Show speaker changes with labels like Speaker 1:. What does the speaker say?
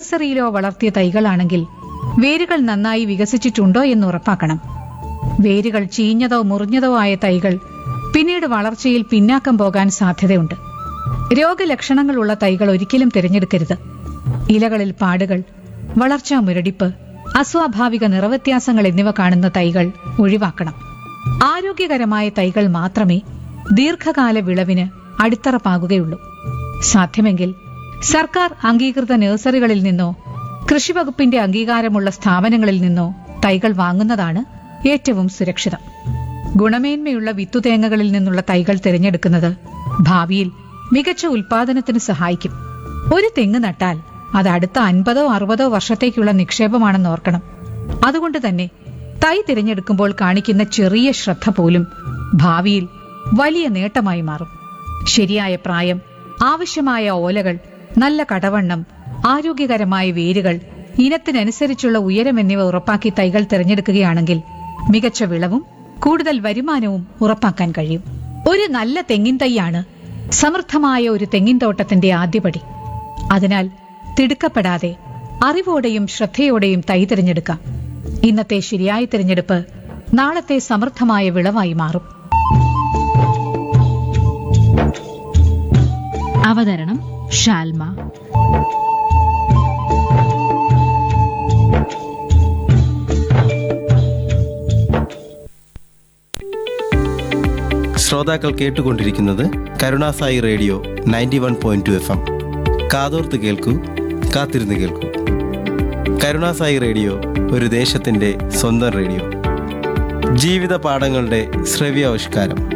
Speaker 1: നഴ്സറിയിലോ വളർത്തിയ തൈകളാണെങ്കിൽ വേരുകൾ നന്നായി വികസിച്ചിട്ടുണ്ടോ എന്ന് ഉറപ്പാക്കണം വേരുകൾ ചീഞ്ഞതോ മുറിഞ്ഞതോ ആയ തൈകൾ പിന്നീട് വളർച്ചയിൽ പിന്നാക്കം പോകാൻ സാധ്യതയുണ്ട് രോഗലക്ഷണങ്ങളുള്ള തൈകൾ ഒരിക്കലും തിരഞ്ഞെടുക്കരുത് ഇലകളിൽ പാടുകൾ വളർച്ചാ മുരടിപ്പ് അസ്വാഭാവിക നിറവ്യത്യാസങ്ങൾ എന്നിവ കാണുന്ന തൈകൾ ഒഴിവാക്കണം ആരോഗ്യകരമായ തൈകൾ മാത്രമേ ദീർഘകാല വിളവിന് അടിത്തറ പാകുകയുള്ളൂ സാധ്യമെങ്കിൽ സർക്കാർ അംഗീകൃത നഴ്സറികളിൽ നിന്നോ കൃഷിവകുപ്പിന്റെ അംഗീകാരമുള്ള സ്ഥാപനങ്ങളിൽ നിന്നോ തൈകൾ വാങ്ങുന്നതാണ് ഏറ്റവും സുരക്ഷിതം ഗുണമേന്മയുള്ള വിത്തുതേങ്ങകളിൽ നിന്നുള്ള തൈകൾ തിരഞ്ഞെടുക്കുന്നത് ഭാവിയിൽ മികച്ച ഉൽപാദനത്തിന് സഹായിക്കും ഒരു തെങ്ങ് നട്ടാൽ അത് അടുത്ത അൻപതോ അറുപതോ വർഷത്തേക്കുള്ള നിക്ഷേപമാണെന്ന് ഓർക്കണം അതുകൊണ്ട് തന്നെ തൈ തിരഞ്ഞെടുക്കുമ്പോൾ കാണിക്കുന്ന ചെറിയ ശ്രദ്ധ പോലും ഭാവിയിൽ വലിയ നേട്ടമായി മാറും ശരിയായ പ്രായം ആവശ്യമായ ഓലകൾ നല്ല കടവണ്ണം ആരോഗ്യകരമായ വേരുകൾ ഇനത്തിനനുസരിച്ചുള്ള ഉയരം എന്നിവ ഉറപ്പാക്കി തൈകൾ തിരഞ്ഞെടുക്കുകയാണെങ്കിൽ മികച്ച വിളവും കൂടുതൽ വരുമാനവും ഉറപ്പാക്കാൻ കഴിയും ഒരു നല്ല തെങ്ങിൻ തൈയാണ് സമൃദ്ധമായ ഒരു തെങ്ങിൻ തോട്ടത്തിന്റെ ആദ്യപടി അതിനാൽ തിടുക്കപ്പെടാതെ അറിവോടെയും ശ്രദ്ധയോടെയും തൈ തിരഞ്ഞെടുക്കാം ഇന്നത്തെ ശരിയായ തിരഞ്ഞെടുപ്പ് നാളത്തെ സമൃദ്ധമായ വിളവായി മാറും
Speaker 2: അവതരണം ഷാൽമ
Speaker 3: ശ്രോതാക്കൾ കേട്ടുകൊണ്ടിരിക്കുന്നത് Karunasai radio ninety one point two F M കാതോർത്ത് കേൾക്കൂ കാത്തിരുന്ന് കേൾക്കൂ കരുണാസായി റേഡിയോ ഒരു ദേശത്തിൻ്റെ സ്വന്തം റേഡിയോ ജീവിത പാഠങ്ങളുടെ ശ്രവ്യാവിഷ്കാരം